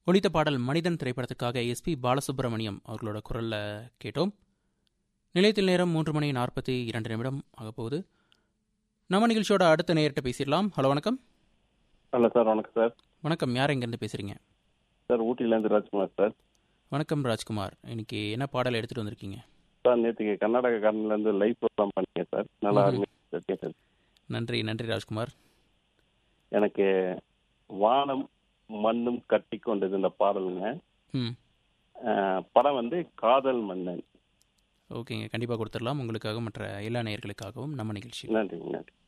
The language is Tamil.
ஒலித்த பாடல் மனிதன் திரைப்படத்துக்காக எஸ்பி பாலசுப்ரமணியம் அவர்களோட குரலில் கேட்டோம் நிலையத்தில் நேரம் மூன்று மணி நாற்பத்தி இரண்டு நிமிடம் ஆகப்போகுது நம்ம நிகழ்ச்சியோட அடுத்த நேயர்கிட்ட பேசிடலாம் ஹலோ வணக்கம் ஹலோ சார் வணக்கம் சார் வணக்கம் யார் எங்கேருந்து பேசுகிறீங்க சார் ஊட்டியிலேருந்து ராஜ்குமார் சார் வணக்கம் ராஜ்குமார் இன்னைக்கு என்ன பாடல் எடுத்துகிட்டு வந்திருக்கீங்க சார் நேற்றுக்கு கர்நாடகாக்காரன்லேருந்து லைவ் ப்ரோக்ராம் பண்ணீங்க சார் நல்லா ம்ஹும். அருமையாக சார் கேட்டது நன்றி நன்றி ராஜ்குமார் எனக்கு வானம் மண்ணும் கட்டி கொண்டது இந்த பாடலுங்க ம் அஹ், படம் வந்து காதல் மன்னன் ஓகேங்க கண்டிப்பாக கொடுத்துடலாம் உங்களுக்காக மற்ற எல்லா நேயர்களுக்காகவும் நம்ம நிகழ்ச்சி நன்றி நன்றி